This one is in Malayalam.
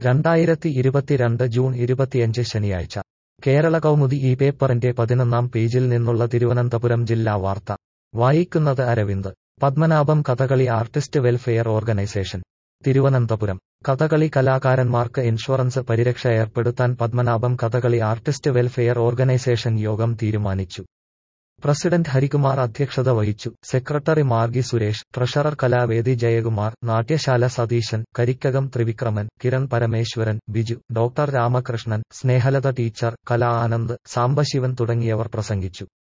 രണ്ടായിരത്തി ഇരുപത്തിരണ്ട് ജൂൺ ഇരുപത്തിയഞ്ച് ശനിയാഴ്ച കേരള കൗമുദി ഈ പേപ്പറിന്റെ പതിനൊന്നാം പേജിൽ നിന്നുള്ള തിരുവനന്തപുരം ജില്ലാ വാർത്ത വായിക്കുന്നത് Aravind Padmanabham Kathakali artist welfare organisation Thiruvananthapuram Kathakali കലാകാരന്മാർക്ക് ഇൻഷുറൻസ് പരിരക്ഷ ഏർപ്പെടുത്താൻ Padmanabham Kathakali artist welfare organisation യോഗം തീരുമാനിച്ചു പ്രസിഡന്റ് ഹരികുമാർ അധ്യക്ഷത വഹിച്ചു secretary Margi Suresh treasurer Kalavedi Jayakumar Natyasala Satheesan Karikkakam Thrivikraman Kiran Parameswaran Biju doctor Ramakrishnan Snehalatha teacher Kala Anand Sambasivan തുടങ്ങിയവർ പ്രസംഗിച്ചു